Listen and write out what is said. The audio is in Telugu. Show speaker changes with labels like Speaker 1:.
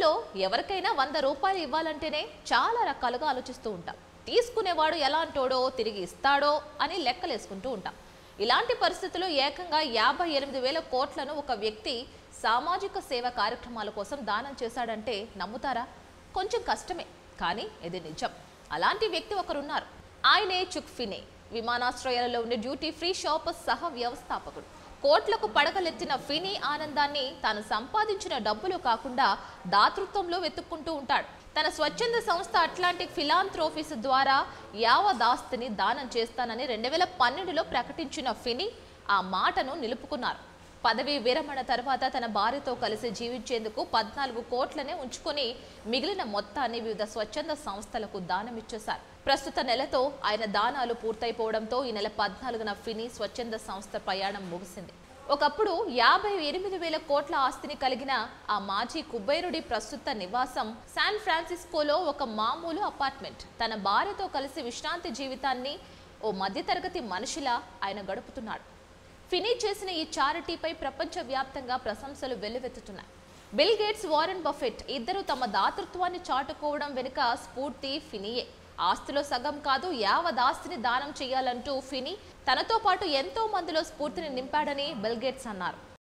Speaker 1: జీవితంలో ఎవరికైనా వంద రూపాయలు ఇవ్వాలంటేనే చాలా రకాలుగా ఆలోచిస్తూ ఉంటాం తీసుకునేవాడు ఎలాంటోడో తిరిగి ఇస్తాడో అని లెక్కలేసుకుంటూ ఉంటాం ఇలాంటి పరిస్థితుల్లో ఏకంగా యాభై ఎనిమిది వేల కోట్లను ఒక వ్యక్తి సామాజిక సేవ కార్యక్రమాల కోసం దానం చేశాడంటే నమ్ముతారా కొంచెం కష్టమే కానీ ఇది నిజం అలాంటి వ్యక్తి ఒకరున్నారు ఆయనే చుక్ ఫినే విమానాశ్రయాలలో ఉండే డ్యూటీ ఫ్రీ షాప్ సహ వ్యవస్థాపకుడు కోట్లకు పడగలెత్తిన ఫినీ ఆనందాన్ని తాను సంపాదించిన డబ్బులు కాకుండా దాతృత్వంలో వెతుక్కుంటూ ఉంటాడు తన స్వచ్ఛంద సంస్థ అట్లాంటిక్ ఫిలాంథ్రోఫీస్ ద్వారా యావదాస్తిని దానం చేస్తానని రెండు వేల పన్నెండులో ప్రకటించిన ఫినీ ఆ మాటను నిలుపుకున్నారు పదవీ విరమణ తర్వాత తన భార్యతో కలిసి జీవించేందుకు పద్నాలుగు కోట్లనే ఉంచుకొని మిగిలిన మొత్తాన్ని వివిధ స్వచ్ఛంద సంస్థలకు దానం ఇచ్చేశారు ప్రస్తుత నెలతో ఆయన దానాలు పూర్తయిపోవడంతో ఈ నెల పద్నాలుగున ఫినీ స్వచ్ఛంద సంస్థ ప్రయాణం ముగిసింది ఒకప్పుడు యాభై ఎనిమిది వేల కోట్ల ఆస్తిని కలిగిన ఆ మాజీ కుబేరుడి ప్రస్తుత నివాసం శాన్ ఫ్రాన్సిస్కోలో ఒక మామూలు అపార్ట్మెంట్ తన భార్యతో కలిసి విశ్రాంతి జీవితాన్ని ఓ మధ్యతరగతి మనిషిలా ఆయన గడుపుతున్నాడు ఫినీ చేసిన ఈ చారిటీపై ప్రపంచవ్యాప్తంగా ప్రశంసలు వెల్లువెత్తుతున్నాయి బిల్ గేట్స్ వారెన్ బఫెట్ ఇద్దరు తమ దాతృత్వాన్ని చాటుకోవడం వెనుక స్ఫూర్తి ఫినీయే ఆస్తిలో సగం కాదు యావదాస్తిని దానం చేయాలంటూ ఫినీ తనతో పాటు ఎంతో మందిలో స్ఫూర్తిని నింపాడని బిల్ గేట్స్ అన్నారు